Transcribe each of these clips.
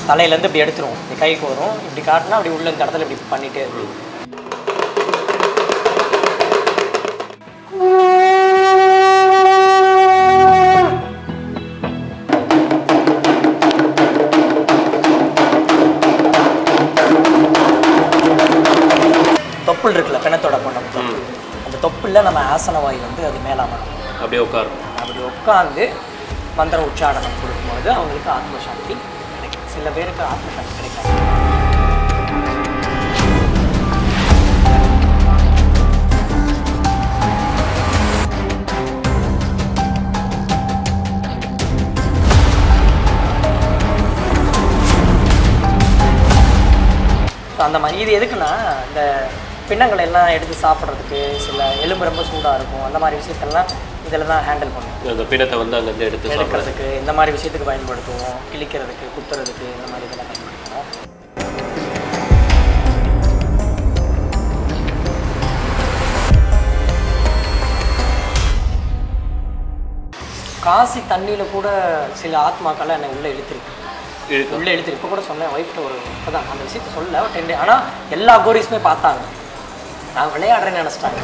தலையிலேருந்து இப்படி எடுத்துருவோம் இப்படி கைக்கு வரும் இப்படி காட்டினா அப்படி உள்ள இந்த இடத்துல இப்படி பண்ணிகிட்டே இருக்கும் தொப்புள் இருக்குல்ல பிணத்தோட பொண்ணம் அந்த தொப்புளில் நம்ம ஆசனவாய் வந்து அது மேலாமணும் அப்படியே உட்காரும் அப்படி உட்காந்து மந்திர உச்சாரணம் கொடுக்கும்போது அவங்களுக்கு ஆத்மசாந்தி கிடைக்கும் சில பேருக்கு ஆத்மசாந்தி கிடைக்காது ஸோ அந்த மாதிரி இது எதுக்குன்னா இந்த பின்னங்களை எல்லாம் எடுத்து சாப்பிட்றதுக்கு சில எலும்பு ரொம்ப சூடாக இருக்கும் அந்த மாதிரி விஷயத்தெல்லாம் இதில் தான் ஹேண்டில் பண்ணுவோம் அந்த பிணத்தை வந்து அங்கேருந்து எடுத்து சாப்பிட்றது எடுக்கிறதுக்கு இந்த மாதிரி விஷயத்துக்கு பயன்படுத்துவோம் கிழிக்கிறதுக்கு குத்துறதுக்கு இந்த மாதிரி இதெல்லாம் பயன்படுத்துவோம் காசி தண்ணியில் கூட சில ஆத்மாக்களை என்னை உள்ளே இழுத்துருக்கு இழுக்கும் உள்ளே இழுத்துருக்கு இப்போ கூட சொன்னேன் ஒய்ஃப்ட்ட ஒரு இப்போ தான் அந்த விஷயத்த சொல்ல டென் டே ஆனால் எல்லா கோரிஸுமே பார்த்தாங்க நான் விளையாடுறேன்னு நினச்சிட்டாங்க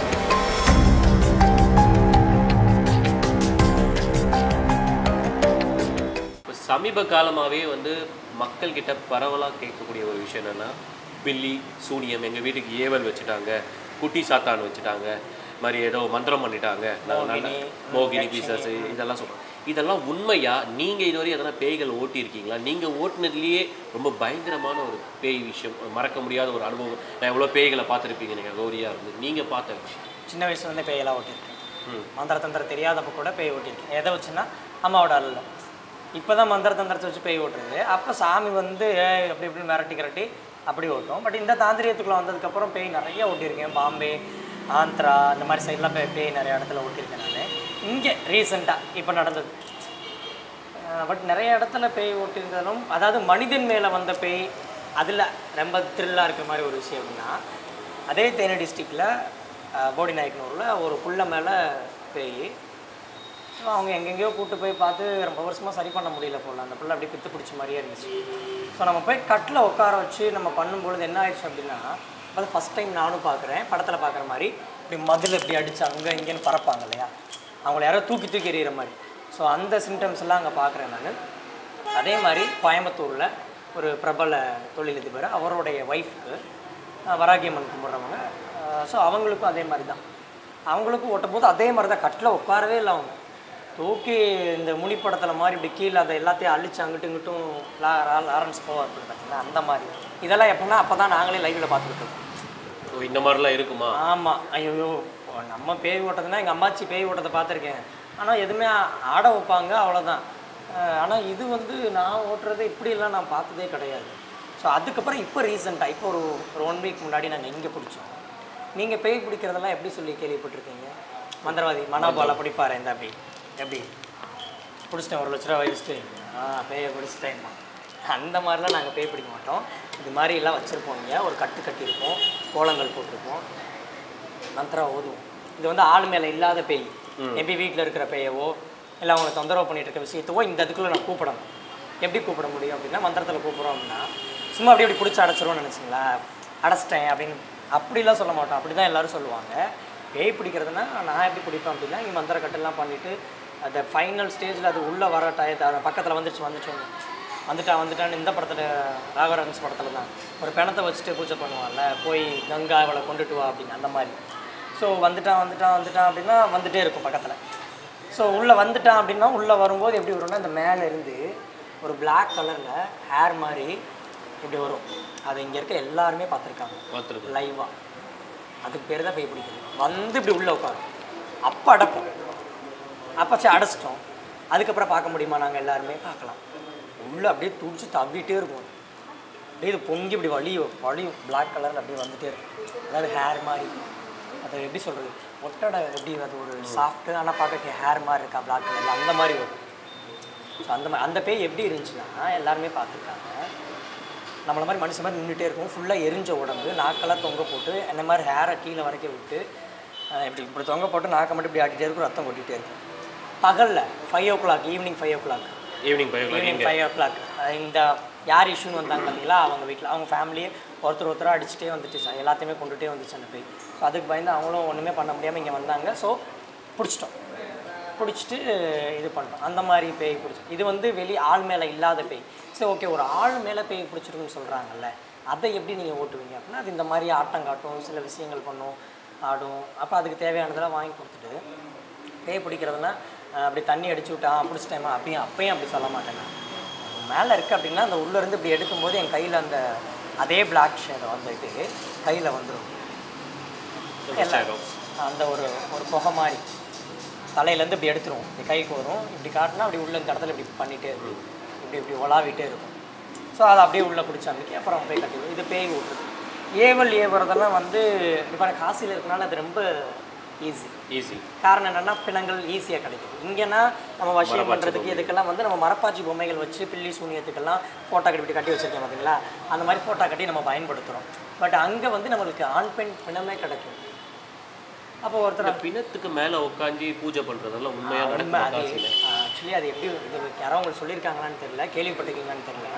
இப்போ சமீப காலமாகவே வந்து மக்கள்கிட்ட பரவலாக கேட்கக்கூடிய ஒரு விஷயம் என்னென்னா பில்லி சூனியம் எங்கள் வீட்டுக்கு ஏவல் வச்சுட்டாங்க குட்டி சாத்தான் வச்சுட்டாங்க மாதிரி ஏதோ மந்திரம் பண்ணிட்டாங்க நாங்கள் நல்ல மோகினி பீசஸ் இதெல்லாம் சொல்கிறோம் இதெல்லாம் உண்மையா நீங்கள் இதுவரை எதனா பேய்கள் ஓட்டியிருக்கீங்களா நீங்கள் ஓட்டுனதுலேயே ரொம்ப பயங்கரமான ஒரு பேய் விஷயம் மறக்க முடியாத ஒரு அனுபவம் நான் எவ்வளோ பேய்களை பார்த்துருப்பீங்க நீங்கள் கௌரியாக இருந்து நீங்கள் பார்த்த விஷயம் சின்ன வயசுலேருந்தே பேயெல்லாம் ஓட்டியிருக்கேன் ம் மந்திர தந்திரம் தெரியாதப்ப கூட பேய் ஓட்டியிருக்கேன் எதை வச்சுன்னா அம்மாவோட அல்ல இப்போ தான் மந்திர தந்திரத்தை வச்சு பேய் ஓட்டுறது அப்போ சாமி வந்து ஏய், அப்படி இப்படின்னு மிரட்டி கிரட்டி அப்படி ஓட்டும் பட் இந்த தாந்திரியத்துக்குள்ள வந்ததுக்கப்புறம் பேய் நிறைய ஓட்டியிருக்கேன் பாம்பே ஆந்திரா இந்த மாதிரி சைட்லாம் பேய் பேய் நிறைய இடத்துல ஓட்டியிருக்கேன் நான் இங்கே ரீசெண்டாக இப்போ நடந்தது பட் நிறைய இடத்துல பேய் ஓட்டியிருந்தாலும் அதாவது மனிதன் மேலே வந்த பேய் அதில் ரொம்ப த்ரில்லாக இருக்கிற மாதிரி ஒரு விஷயம் அப்படின்னா அதே தேனி டிஸ்ட்ரிக்டில் போடி நாயக்கனூரில் ஒரு புள்ள மேலே பேய் ஸோ அவங்க எங்கெங்கேயோ கூட்டு போய் பார்த்து ரொம்ப வருஷமாக சரி பண்ண முடியல போல அந்த பிள்ளை அப்படியே பித்து பிடிச்ச மாதிரியே இருந்துச்சு ஸோ நம்ம போய் கட்டில் உட்கார வச்சு நம்ம பண்ணும்பொழுது என்ன ஆயிடுச்சு அப்படின்னா அது ஃபஸ்ட் டைம் நானும் பார்க்குறேன் படத்தில் பார்க்குற மாதிரி இப்படி மதில் இப்படி அடிச்சு அங்கே இங்கேன்னு பறப்பாங்க இல்லையா அவங்கள யாரோ தூக்கி தூக்கி எறிகிற மாதிரி ஸோ அந்த சிம்டம்ஸ் எல்லாம் அங்கே பார்க்குறேன் நான் அதே மாதிரி கோயம்புத்தூரில் ஒரு பிரபல தொழிலதிபர் அவருடைய ஒய்ஃப்க்கு வராகியம்மன் கும்பிட்றவங்க ஸோ அவங்களுக்கும் அதே மாதிரி தான் அவங்களுக்கும் ஓட்டும் போது அதே மாதிரி தான் கட்டில் உட்காரவே இல்லை அவங்க தூக்கி இந்த முனி படத்தில் மாதிரி இப்படி கீழே அதை எல்லாத்தையும் அழிச்சு அங்கிட்டும் இங்கிட்டும் லா லா- லாரன்ஸ் போவார் பார்த்தீங்களா அந்த மாதிரி இதெல்லாம் எப்படின்னா அப்போ தான் நாங்களே லைவில் பார்த்துக்கிட்டு இருக்கோம் ஓ இந்த மாதிரிலாம் இருக்குமா ஆமாம் ஐயோ நம்ம பேய் ஓட்டதுன்னா எங்கள் அம்மாச்சி பேய் ஓட்டத்தை பார்த்துருக்கேன் ஆனால் எதுவுமே ஆட வைப்பாங்க அவ்வளோதான் ஆனால் இது வந்து நான் ஓட்டுறது இப்படியெல்லாம் நான் பார்த்ததே கிடையாது ஸோ அதுக்கப்புறம் இப்போ ரீசெண்டாக இப்போ ஒரு ஒரு ஒன் வீக் முன்னாடி நாங்கள் இங்கே பிடிச்சோம் நீங்கள் பேய் பிடிக்கிறதெல்லாம் எப்படி சொல்லி கேள்விப்பட்டிருக்கீங்க மந்திரவாதி மனோபாலா பிடிப்பாரு இந்த அப்படி எப்படி பிடிச்சிட்டேன் ஒரு லட்ச ரூபா வச்சுட்டு ஆ பேயை பிடிச்சிட்டேன் அந்த மாதிரிலாம் நாங்கள் பேய் பிடிக்க மாட்டோம் இது மாதிரி எல்லாம் வச்சுருப்போம் இங்கே ஒரு கட்டு கட்டியிருப்போம் கோலங்கள் போட்டிருப்போம் மந்திரா ஓதுவோம் இது வந்து ஆள் மேலே இல்லாத பேய் எப்படி வீட்டில் இருக்கிற பேயவோ இல்லை அவங்களை தொந்தரவு பண்ணிட்டு இருக்க விஷயத்தவோ இந்த இதுக்குள்ளே நான் கூப்பிடணும் எப்படி கூப்பிட முடியும் அப்படின்னா மந்திரத்தில் கூப்பிட்றோம் அப்படின்னா சும்மா அப்படி அப்படி பிடிச்சி அடைச்சிருவோம்னு நினச்சிங்களா அடைச்சிட்டேன் அப்படின்னு அப்படிலாம் சொல்ல மாட்டோம் அப்படி தான் எல்லாரும் சொல்லுவாங்க பேய் பிடிக்கிறதுனா நான் எப்படி பிடிப்பேன் அப்படின்னா இங்கே மந்திர கட்டெல்லாம் பண்ணிவிட்டு அந்த ஃபைனல் ஸ்டேஜில் அது உள்ளே வர டயத்தை அது பக்கத்தில் வந்துருச்சு வந்துச்சு வந்துட்டா வந்துட்டான்னு இந்த படத்தில் ராகவரன்ஸ் படத்தில் தான் ஒரு பிணத்தை வச்சுட்டு பூஜை பண்ணுவான்ல போய் கங்கா அவளை கொண்டுட்டு வா அப்படின்னு அந்த மாதிரி ஸோ வந்துட்டான் வந்துட்டான் வந்துட்டான் அப்படின்னா வந்துட்டே இருக்கும் பக்கத்தில் ஸோ உள்ளே வந்துட்டான் அப்படின்னா உள்ளே வரும்போது எப்படி வரும்னா இந்த மேலே இருந்து ஒரு Black கலரில் ஹேர் மாதிரி இப்படி வரும் அதை இங்கே இருக்க எல்லாருமே பார்த்துருக்காங்க பார்த்துருக்கேன் லைவாக அதுக்கு பேர் தான் பேய் பிடிக்கிறது வந்து இப்படி உள்ளே உட்காரும் அப்போ அடைப்போம் அப்போ சரி அடைச்சிட்டோம் அதுக்கப்புறம் பார்க்க முடியுமா நாங்கள் எல்லாருமே பார்க்கலாம் உள்ளே அப்படியே துடிச்சு தவிட்டே இருக்கும் அப்படியே இது பொங்கி இப்படி வலியும் வலியும் பிளாக் கலரில் அப்படியே வந்துட்டே இருக்கும் அதாவது ஹேர் மாதிரி அது எப்படி சொல்கிறது ஒட்டடை எப்படி அது ஒரு சாஃப்ட்டு ஆனால் பார்க்க ஹேர் மாதிரி இருக்கா பிளாக் கலரில் அந்த மாதிரி வரும் ஸோ அந்த மாதிரி அந்த பேய் எப்படி இருந்துச்சுன்னா எல்லாருமே பார்த்துருக்காங்க நம்மள மாதிரி மனுஷன் மாதிரி நின்றுட்டே இருக்கும் ஃபுல்லாக எரிஞ்ச உடம்பு நாக்கெல்லாம் தொங்க போட்டு அந்த மாதிரி ஹேரை கீழே வரைக்கும் விட்டு அஹ் இப்படி இப்படி தொங்க போட்டு நாக்கை மட்டும் இப்படி ஆட்டிகிட்டே இருக்கும் ரத்தம் கொட்டிகிட்டே இருக்கும் பகலில் five o'clock evening five o'clock evening five o evening five o'clock இந்த யார் இஷ்யூன்னு வந்தாங்க பார்த்தீங்களா அவங்க வீட்டில் அவங்க ஃபேமிலியே ஒருத்தர் ஒருத்தராக அடிச்சுட்டே வந்துட்டு சார் எல்லாத்தையுமே கொண்டுட்டே வந்துச்சு அந்த பேய் ஸோ அதுக்கு பயந்து அவங்களும் ஒன்றுமே பண்ண முடியாமல் இங்கே வந்தாங்க ஸோ பிடிச்சிட்டோம் பிடிச்சிட்டு இது பண்ணிட்டோம் அந்த மாதிரி பேய் பிடிச்சி இது வந்து வெளி ஆள் மேலே இல்லாத பேய் சரி ஓகே ஒரு ஆள் மேலே பேய் பிடிச்சிருக்குன்னு சொல்கிறாங்கல்ல அதை எப்படி நீங்கள் ஓட்டுவீங்க அப்படின்னா அது இந்த மாதிரி ஆட்டம் காட்டும் சில விஷயங்கள் பண்ணும் ஆடும் அப்போ அதுக்கு தேவையானதெல்லாம் வாங்கி கொடுத்துட்டு பேய் பிடிக்கிறதுனா அஹ், அப்படி தண்ணி அடிச்சு விட்டா பிடிச்சிட்டேமா அப்பயும் அப்பயும் அப்படி சொல்ல மாட்டேன் நான் மேலே இருக்குது அப்படின்னா அந்த உள்ளேருந்து இப்படி எடுக்கும்போது என் கையில் அந்த அதே பிளாக் ஷேடோ அந்த இது கையில் வந்துடும் அந்த ஒரு ஒரு புகை மாதிரி தலையிலேருந்து இப்படி எடுத்துருவோம் இப்படி கைக்கு வரும் இப்படி காட்டினா அப்படி உள்ள இந்த இடத்துல இப்படி பண்ணிகிட்டே இருக்கும் இப்படி இப்படி உலாவிட்டே இருக்கும் ஸோ அதை அப்படியே உள்ளே பிடிச்ச அன்றைக்கி அப்புறம் போய் கட்டி இது பேய் விட்றது ஏவல் ஏவுறதெல்லாம் வந்து இப்போ காசியில் இருக்கனால அது ரொம்ப ஈஸி ஈஸி காரணம் என்னன்னா பிணங்கள் ஈஸியாக கிடைக்குது இங்கேனா நம்ம வசியம் பண்ணுறதுக்கு இதுக்கெல்லாம் வந்து நம்ம மரப்பாச்சி பொம்மைகள் வச்சு பில்லி சூனியத்துக்கெல்லாம் ஃபோட்டோ கட்டி இப்படி கட்டி வச்சிருக்கேன் பார்த்தீங்களா அந்த மாதிரி ஃபோட்டோ கட்டி நம்ம பயன்படுத்துகிறோம் பட் அங்கே வந்து நம்மளுக்கு ஆண் பெண் பிணமே கிடைக்கும் அப்போ ஒருத்தர் இந்த பிணத்துக்கு மேல உட்காந்து பூஜை பண்றதெல்லாம் உண்மையா உண்மை நடக்குமா அது காசியில ஆக்சுவலி அது எப்படி இது யாரோ உங்களுக்கு சொல்லியிருக்காங்களான்னு தெரியல கேள்விப்பட்டிருக்கீங்களான்னு தெரியல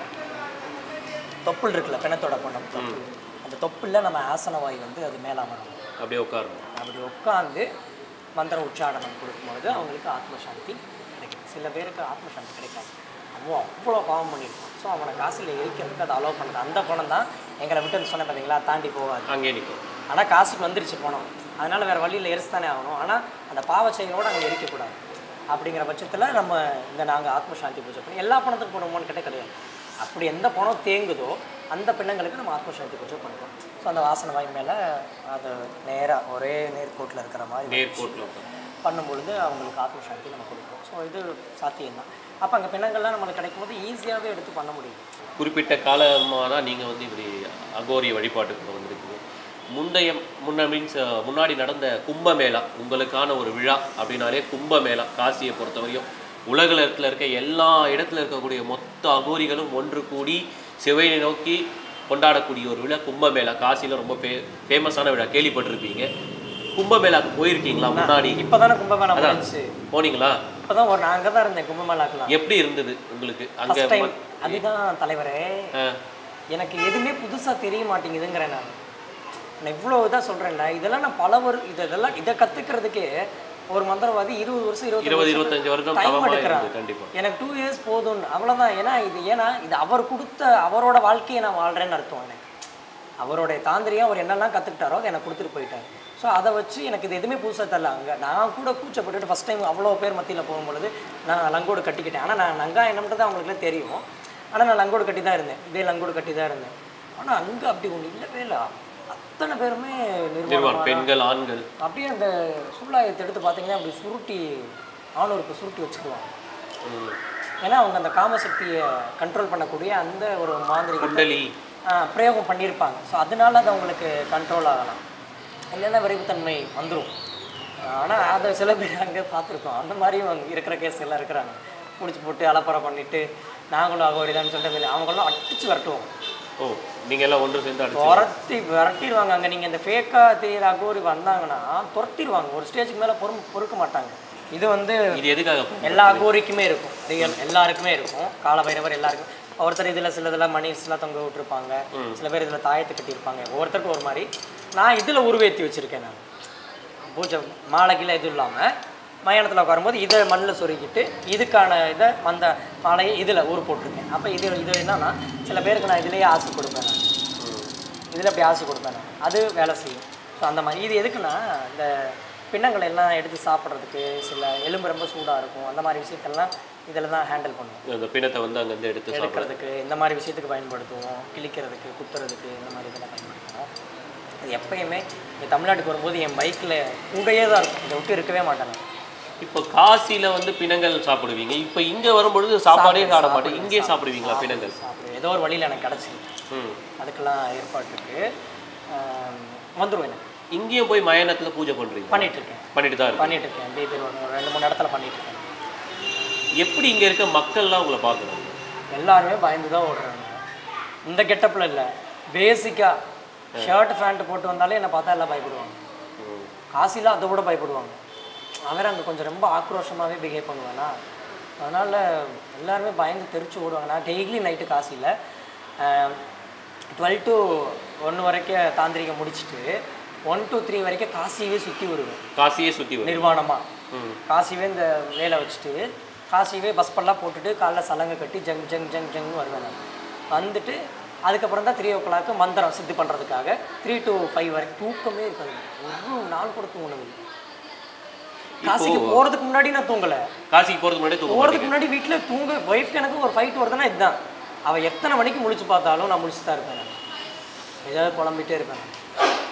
தொப்புள் இருக்குல்ல பிணத்தோட பணம் தொப்புள் அந்த தொப்புளில் நம்ம ஆசனவாய் வந்து அது மேலே அமரணும் அப்படியே உட்காரணும் அப்படி உட்காந்து மந்திர உச்சாடனம் கொடுக்கும்போது அவங்களுக்கு ஆத்ம சாந்தி கிடைக்கும் சில பேருக்கு ஆத்ம சாந்தி கிடைக்காது அவன் அவ்வளோ பாவம் பண்ணியிருப்பான் ஸோ அவனை காசில் எரிக்கிறதுக்கு அதை அலோவ் பண்ணுறது அந்த பணம் தான் எங்களை விட்டு வந்து சொன்னேன் பார்த்தீங்களா தாண்டி போகாது அங்கேயே நிற்கும் ஆனால் காசுக்கு வந்துருச்சு பணம் அதனால் வேறு வழியில் எரிச்சு தானே ஆகணும் ஆனால் அந்த பாவ செயலோடு அங்கே எரிக்கக்கூடாது அப்படிங்கிற பட்சத்தில் நம்ம இந்த நாங்கள் ஆத்ம சாந்தி பூஜை பண்ணி எல்லா பணத்துக்கும் போடுவோம்னு கேட்டால் கிடையாது அப்படி எந்த பணம் தேங்குதோ அந்த பிணங்களுக்கு நம்ம ஆத்ம சாந்தி பூஜை பண்ணுறோம் ஸோ அந்த வாசனை வாய் மேலே அது நேராக ஒரே நேர்கோட்டில் இருக்கிற மாதிரி நேர்கோட்டில் உட்காந்து பண்ணும் பொழுது அவங்களுக்கு ஆத்ம சாந்தி நம்ம கொடுப்போம் ஸோ இது சாத்தியம்தான் அப்போ அங்கே பிணங்கள்லாம் நம்மளுக்கு கிடைக்கும் போது ஈஸியாகவே எடுத்து பண்ண முடியும் குறிப்பிட்ட காலமாக தான் நீங்கள் வந்து இப்படி அகோரிய வழிபாட்டுக்கு வந்திருக்கீங்க முந்தைய முன்ன மீன்ஸ் முன்னாடி நடந்த கும்பமேளா உங்களுக்கான ஒரு விழா அப்படின்னாலே கும்பமேளா காசியை பொறுத்தவரையும் உலகத்தில் இருக்க எல்லா இடத்துல இருக்கக்கூடிய மொத்த அகோரிகளும் ஒன்று கூடி சிவனை நோக்கி கொண்டாடக்கூடிய ஒரு விழா கும்பமேளா காசியில் ரொம்ப ஃபே ஃபேமஸான விழா கேள்விப்பட்டிருப்பீங்க கும்பமேளாக்கு போயிருக்கீங்களா முன்னாடி இப்போ தானே கும்பமேளா முடிஞ்சுச்சு போனீங்களா இப்போ தான் ஒரு நான் அங்கே தான் இருந்தேன் கும்பமேளாக்கெலாம் எப்படி இருந்தது உங்களுக்கு அங்கே ஃபஸ்ட் டைம் அதுதான் தலைவரே எனக்கு எதுவுமே புதுசாக தெரிய மாட்டேங்குதுங்கிறேன் நான் நான் இவ்வளோ இதாக சொல்கிறேன்ல இதெல்லாம் நான் பல ஒரு இதெல்லாம் இதை கற்றுக்கிறதுக்கே ஒரு மந்திரவாதி இருபது வருஷம் இருபது இருபது இருபத்தஞ்சு வருடம் டைம் தவமாக எடுக்கிறான் இருந்தது கண்டிப்பாக எனக்கு டூ இயர்ஸ் போதும் அவ்வளோதான் ஏன்னா இது ஏன்னா இது அவர் கொடுத்த அவரோட வாழ்க்கையை நான் வாழ்கிறேன்னு அர்த்தம் எனக்கு அவருடைய தாந்திரியம் அவர் என்னெல்லாம் கற்றுக்கிட்டாரோ அதை எனக்கு கொடுத்துட்டு போயிட்டார் ஸோ அதை வச்சு எனக்கு இது எதுவுமே புதுசாக தரல அங்கே நான் கூட கூச்சப்பட்டுட்டு ஃபஸ்ட் டைம் அவ்வளோ பேர் மத்தியில் போகும்பொழுது நான் லங்கோடு கட்டிக்கிட்டேன் ஆனால் நான் நங்கா என்னன்றது அவங்களுக்குலாம் தெரியும் ஆனால் நான் லங்கோடு கட்டி தான் இருந்தேன் இதே லங்கோடு கட்டி தான் இருந்தேன் ஆனால் அங்கே அப்படி ஒன்று இல்லவே இல்லை அத்தனை பேருமே நிர்வாணம் நிர்வாணம் பெண்கள் ஆண்கள் அப்படியே அந்த சூழாயத்தை எடுத்து பார்த்தீங்கன்னா அப்படி சுருட்டி ஆணூருக்கு சுருட்டி வச்சுக்குவாங்க ம். ஏன்னா அவங்க அந்த காமசக்தியை கண்ட்ரோல் பண்ணக்கூடிய அந்த ஒரு மாந்திரிக குண்டலி பிரயோகம் பண்ணியிருப்பாங்க ஸோ அதனால அது அவங்களுக்கு கண்ட்ரோல் ஆகலாம் இல்லைன்னா விரைவுத்தன்மை வந்துடும் ஆனால் அதை சில பேர் அங்கே பார்த்துருக்கோம் அந்த மாதிரியும் அங்க இருக்கிற கேஸ் எல்லாம் இருக்கிறாங்க பிடிச்சி போட்டு அலப்பறை பண்ணிட்டு நாங்களும் அகோரிதான்னு சொல்லிட்டு அவங்களும் அடிச்சு விரட்டுவோம் ஓ நீங்க எல்லாம் ஒன்று சேர்ந்து அடிச்சு துரத்தி விரட்டிடுவாங்க அங்கே நீங்கள் இந்த ஃபேக்காக தெரியிற அகோரி வந்தாங்கன்னா துரத்திடுவாங்க ஒரு ஸ்டேஜுக்கு மேலே பொறு பொறுக்க மாட்டாங்க இது வந்து இது எதுக்காக பண்ண- எல்லா அகோரிக்குமே இருக்கும் ரியல் எல்லாருக்குமே இருக்கும் கால பைரவர் எல்லாருக்கும் ஒருத்தர் இதில் சில இதில் மணிஸ்லாம் தொங்க விட்டுருப்பாங்க சில பேர் இதில் தாயத்தை கட்டியிருப்பாங்க ஒவ்வொருத்தருக்கும் ஒரு மாதிரி நான் இதில் உருவேற்றி வச்சுருக்கேன் நான் பூஜை மாலைக்கெல்லாம் எதுவும் இல்லாமல் மயானத்தில் உட்காரும்போது இதை மண்ணில் சொருகிட்டு இதுக்கான இதை அந்த மாலையை இதில் ஊர் போட்டிருக்கேன் அப்போ இது இது என்னன்னா சில பேருக்கு நான் இதுலேயே ஆசை கொடுப்பேன் நான் இதில் அப்படி ஆசை கொடுப்பேன் நான் அது வேலை செய்யும் ஸோ அந்த மாதிரி இது எதுக்குன்னா இந்த பின்னங்களை எல்லாம் எடுத்து சாப்பிட்றதுக்கு சில எலும்பு ரொம்ப சூடாக இருக்கும் அந்த மாதிரி விஷயத்தெல்லாம் இதில் தான் ஹேண்டில் பண்ணுவோம் அந்த பிணத்தை வந்து அங்கேருந்து எடுத்து சாப்பிட எடுக்கிறதுக்கு இந்த மாதிரி விஷயத்துக்கு பயன்படுத்துவோம் கிழிக்கிறதுக்கு குத்துறதுக்கு இந்த மாதிரி இதெல்லாம் பயன்படுத்துவோம் அது எப்பயுமே இங்கே தமிழ்நாட்டுக்கு வரும்போது என் பைக்கில் கூடயே தான் இருக்கும் இதை விட்டு இருக்கவே மாட்டேன் நான். இப்போ காசில வந்து பிணங்கள் சாப்பிடுவீங்க இப்போ இங்க வரும்பொழுது சாப்பாடே சாப்பிட மாட்டேன் இங்கே சாப்பிடுவீங்களா பிணங்கள் சாப்பிடுவேன் ஏதோ ஒரு வழியில் எனக்கு கிடச்சிருக்கு ம் அதுக்கெல்லாம் ஏற்பாடு இருக்குது வந்துடும் எனக்கு இங்கேயும் போய் மயானத்துல பூஜை பண்றீங்க பண்ணிட்டு இருக்கேன் பண்ணிட்டு தான் இருக்கு பண்ணிட்டு இருக்கேன் அப்படியே பேர் ஒரு ரெண்டு மூணு இடத்துல பண்ணிட்டு இருக்கேன் எப்படி இங்க இருக்க மக்கள்லாம் உங்களை பார்க்கணும் எல்லாருமே பயந்து தான் ஓடுறாங்க இந்த கெட்டப்பில் இல்லை பேசிக்காக ஷர்ட் ஃபேண்ட் போட்டு வந்தாலே என்னை பார்த்தா எல்லாம் பயப்படுவாங்க காசில அதை விட பயப்படுவாங்க அவர் அங்கே கொஞ்சம் ரொம்ப ஆக்ரோஷமாகவே பிஹேவ் பண்ணுவேனா அதனால் எல்லாருமே பயந்து தெரிச்சு ஓடுவாங்க நான் டெய்லி நைட்டு காசியில் டுவெல் டு ஒன்று வரைக்கும் தாந்திரிகம் முடிச்சுட்டு ஒன் to த்ரீ வரைக்கும் காசியவே சுற்றி வருவேன் காசியே சுற்றி வரும் நிர்வாணமாக ம் காசிவே இந்த வேலை வச்சுட்டு காசிவே பஸ் பல்லாம் போட்டுட்டு காலைல சலங்கை கட்டி ஜங் ஜங் ஜங் ஜங்னு வருவேன் நான் வந்துட்டு அதுக்கப்புறம் தான் த்ரீ ஓ கிளாக்கு மந்திரம் சித்தி பண்ணுறதுக்காக த்ரீ to ஃபைவ் வரைக்கும் தூக்கமே இருக்காது ஒரு நாள் கூட தூங்கணும் காசிக்கு போகிறதுக்கு முன்னாடி நான் தூங்கலை காசிக்கு போகிறதுக்கு முன்னாடி தூங்க போகிறதுக்கு முன்னாடி வீட்டில் தூங்க ஒய்ஃப்க்கு எனக்கு ஒரு ஃபைட் வருதுன்னா இதுதான் அவள் எத்தனை மணிக்கு முழிச்சு பார்த்தாலும் நான் முழிச்சு தான் இருப்பேன் நான் ஏதாவது புலம்பிட்டே இருப்பேன் நான்.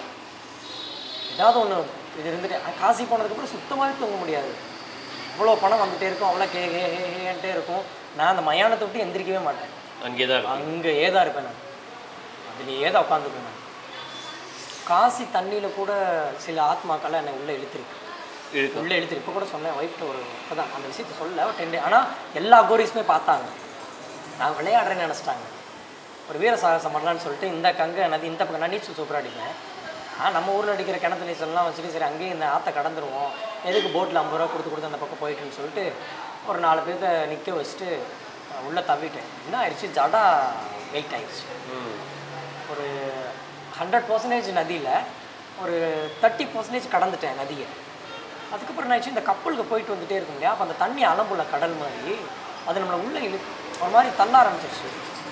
ஏதாவது ஒன்று இது இருந்துட்டு அஹ் காசி போனதுக்கப்புறம் சுத்தமாகவே தூங்க முடியாது அவ்வளோ பணம் வந்துட்டே இருக்கும் அவ்வளோ கே ஹே ஹே ஹேன்ட்டே இருக்கும் நான் அந்த மயானத்தை விட்டு எந்திரிக்கவே மாட்டேன் அங்கே தான் இருக்கும் அங்கே ஏதா இருப்பேன் நான் அதுலேயே தான் உட்காந்துருப்பேன் நான் காசி தண்ணியில் கூட சில ஆத்மாக்களை என்னை உள்ளே இழுத்துருக்கு இழுக்கும் உள்ளே இழுத்து இப்போ கூட சொன்னேன் ஒய்ஃப்ட்ட ஒரு இப்போதான் அந்த விஷயத்த சொல்ல ஒரு டென் டே ஆனால் எல்லா கோரிஸுமே பார்த்தாங்க நான் விளையாடுறேன்னு நினச்சிட்டாங்க ஒரு வீர சாகசம் பண்ணலான்னு சொல்லிட்டு இந்த கங்கை நதி இந்த பக்கம் நான் நீச்சல் சூப்பராக அடிப்பேன் ஆ நம்ம ஊரில் அடிக்கிற கிணத்து நீச்சல்லாம் வச்சுட்டு சரி அங்கேயே இந்த ஆற்றை கடந்துருவோம் எதுக்கு போட்டில் ஐம்பது ரூபா கொடுத்து கொடுத்து அந்த பக்கம் போயிட்டுன்னு சொல்லிட்டு ஒரு நாலு பேர்த்த நிற்க வச்சுட்டு அஹ், உள்ளே தவிட்டேன் என்ன ஆயிடுச்சு ஜடா வெயிட் ஆயிடுச்சு ம் ஒரு ஹண்ட்ரட் பர்சன்டேஜ் நதியில் ஒரு தேர்ட்டி பர்சன்டேஜ் கடந்துட்டேன் நதியை அதுக்கப்புறம் என்ன ஆச்சு இந்த கப்பலுக்கு போயிட்டு வந்துட்டே இருக்கும் இல்லையா அப்போ அந்த தண்ணி அலம்புல கடல் மாதிரி அது நம்மளை உள்ளே இழு ஒரு மாதிரி தள்ள ஆரம்பிச்சிருச்சு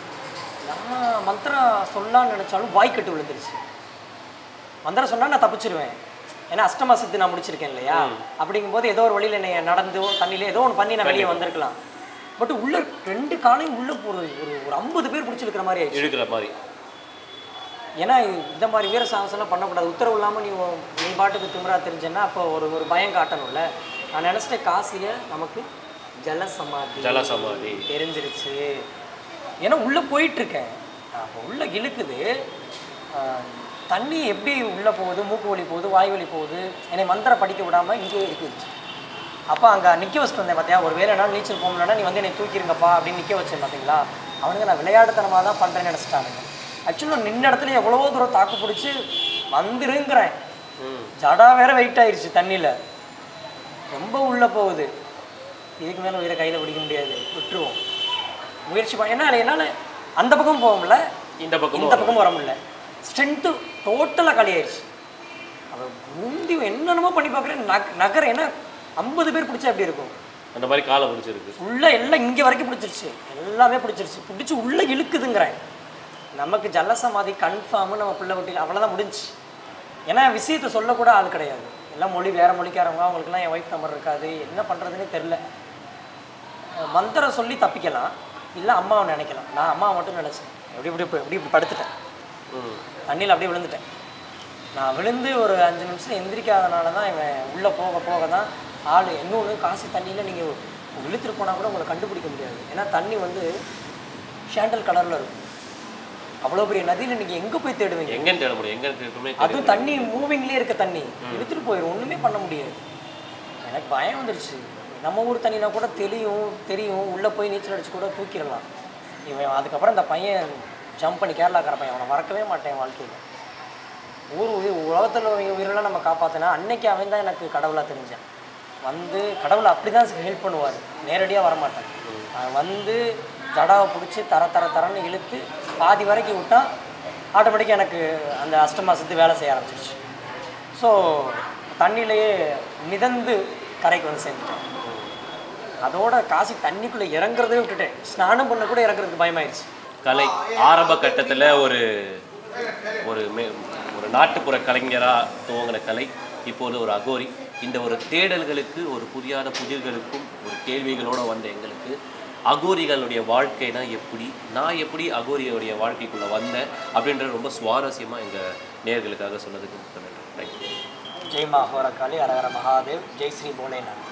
நான் மந்திரம் சொல்லலாம்னு நினச்சாலும் வாய்க்கட்டு விழுந்துருச்சு மந்திரம் சொன்னால் நான் தப்பிச்சிருவேன் ஏன்னா அஷ்டமா சித்து நான் முடிச்சிருக்கேன் இல்லையா அப்படிங்கும்போது ஏதோ ஒரு வழியில் என்னை நடந்தோ தண்ணியில ஏதோ ஒன்று பண்ணி நான் வெளியே வந்திருக்கலாம் பட் உள்ள ரெண்டு காலையும் உள்ள ஒரு ஒரு ஒரு ஐம்பது பேர் பிடிச்சிருக்கிற மாதிரி ஆயிடுச்சு இழுக்கிற மாதிரி ஏன்னா இந்த மாதிரி வீர சாகசம்லாம் பண்ணக்கூடாது உத்தரவு இல்லாமல் நீ உன்- நீ பாட்டுக்கு திமிரா தெரிஞ்சேன்னா அப்போ ஒரு ஒரு பயம் காட்டணும்ல நான் நினச்சிட்டேன் காசியை நமக்கு ஜலசமாதி ஜலசமாதி தெரிஞ்சிருச்சு ஏன்னா உள்ளே போயிட்டுருக்கேன் அப்போ உள்ளே இழுக்குது ஆஹ், தண்ணி எப்படி உள்ளே போகுது மூக்கு வலி போகுது வாய் வலி போகுது என்னை மந்திரம் படிக்க விடாமல் இங்கேயே இருக்குது அப்போ அங்கே நிற்க வச்சுட்டு வந்தேன் பார்த்தியா ஒரு வேலை நாள் நீச்சல் போகணும்னா நீ வந்து என்னை தூக்கிருங்கப்பா அப்படின்னு நிற்க வச்சேன் பார்த்தீங்களா அவனுங்க நான் விளையாட்டுத்தனமாக தான் பண்ணுறேன்னு நினச்சிட்டானுங்க ஆக்சுவலாக நான் நின்ன இடத்துல எவ்வளவோ தூரம் தாக்கு பிடிச்சி வந்துருங்கிறேன் ம் ஜடா வேற வெயிட் ஆயிருச்சு தண்ணியில் ரொம்ப உள்ளே போகுது இதுக்கு மேலே உயிரை கையில் பிடிக்க முடியாது விட்டுருவோம் முயற்சி பண்ண ஏன்னா என்னால் அந்த பக்கம் போக முடியல இந்த பக்கமும் இந்த பக்கம் வர முடியல ஸ்ட்ரென்த்து டோட்டலாக காலி ஆயிடுச்சு அவன் முந்தி என்னென்னமோ பண்ணி பார்க்குறேன் நக் நகர ஏன்னா ஐம்பது பேர் பிடிச்சா எப்படி இருக்கும் அந்த மாதிரி காலை பிடிச்சிருக்கு உள்ள எல்லாம் இங்கே வரைக்கும் பிடிச்சிருச்சு எல்லாமே பிடிச்சிருச்சு பிடிச்சி உள்ளே இழுக்குதுங்கிறேன் நமக்கு ஜலசமாதி கன்ஃபார்மு நம்ம பிள்ளை விட்டு அவ்வளோதான் முடிஞ்சுச்சு ஏன்னா விஷயத்தை சொல்லக்கூட ஆள் கிடையாது எல்லாம் மொழி வேறு மொழிக்காரவங்க அவங்களுக்குலாம் என் ஒய்ஃப் நம்பர் இருக்காது என்ன பண்ணுறதுனே தெரில அஹ் மந்திரம் சொல்லி தப்பிக்கலாம் இல்லை அம்மாவை நினைக்கலாம் நான் அம்மாவை மட்டும் நினச்சேன் எப்படி இப்படி இப்படி இப்படி படுத்துட்டேன் ம் தண்ணியில் அப்படியே விழுந்துட்டேன் நான் விழுந்து ஒரு அஞ்சு நிமிஷம் எந்திரிக்காதனால தான் இவன் உள்ளே போக போக தான் ஆள் இன்னொன்று காசு தண்ணியில் நீங்கள் இழுத்துட்டு போனால் கூட உங்களை கண்டுபிடிக்க முடியாது ஏன்னா தண்ணி வந்து ஷேண்டல் கலரில் இருக்கும் அவ்வளோ பெரிய நதியில் நீங்கள் எங்கே போய் தேடுவீங்க எங்கன்னு தேட முடியும் எங்க இருக்குமே அதுவும் தண்ணி மூவிங்லேயே இருக்க தண்ணி இழுத்துட்டு போயிடும் ஒன்றுமே பண்ண முடியாது எனக்கு பயம் வந்துருச்சு நம்ம ஊர் தண்ணினா கூட தெரியும் தெரியும் உள்ளே போய் நீச்சல் அடிச்சு கூட தூக்கிடலாம் இவன் அதுக்கப்புறம் இந்த பையன் ஜம்ப் பண்ணி கேரளாக்கார பையன் அவனை மறக்கவே மாட்டேன் என் வாழ்க்கையில் ஊர் உயிர் உலகத்தில் உள்ள உயிரெல்லாம் நம்ம காப்பாற்றினா அன்னைக்கு அவன் தான் எனக்கு கடவுளாக தெரிஞ்சான் வந்து கடவுள் அப்படி தான் ஹெல்ப் பண்ணுவார் நேரடியாக வரமாட்டான் அவன் வந்து ஜடாவை பிடிச்சி தர தர தரன்னு இழுத்து பாதி வரைக்கும் விட்டான் ஆட்டோமேட்டிக்காக எனக்கு அந்த அஷ்டமா சித்து வேலை செய்ய ஆரம்பிச்சிருச்சு ஸோ தண்ணியிலேயே மிதந்து கரைக்கு வந்து சேர்ந்துட்டேன் அதோட காசி தண்ணிக்குள்ளே இறங்குறதே விட்டுட்டேன் ஸ்நானம் பண்ண கூட இறங்குறதுக்கு பயமாயிருச்சு கலை ஆரம்ப கட்டத்துல ஒரு ஒரு மே- ஒரு நாட்டுப்புற கலைஞரா துவங்கின கலை இப்போது ஒரு அகோரி இந்த ஒரு தேடல்களுக்கு ஒரு புதியான புதிர்களுக்கும் ஒரு கேள்விகளோட வந்த எங்களுக்கு அகோரிகளுடைய வாழ்க்கைனா எப்படி நான் எப்படி அகோரியோடைய வாழ்க்கைக்குள்ள வந்தேன் அப்படின்ற ரொம்ப சுவாரஸ்யமா எங்க நேயர்களுக்காக சொன்னதுக்கு மிக்க நன்றி தேங்க்யூ ஜெய் மாஹோர காளி அரகர மகாதேவ் ஜெய் ஸ்ரீ போலேநாத்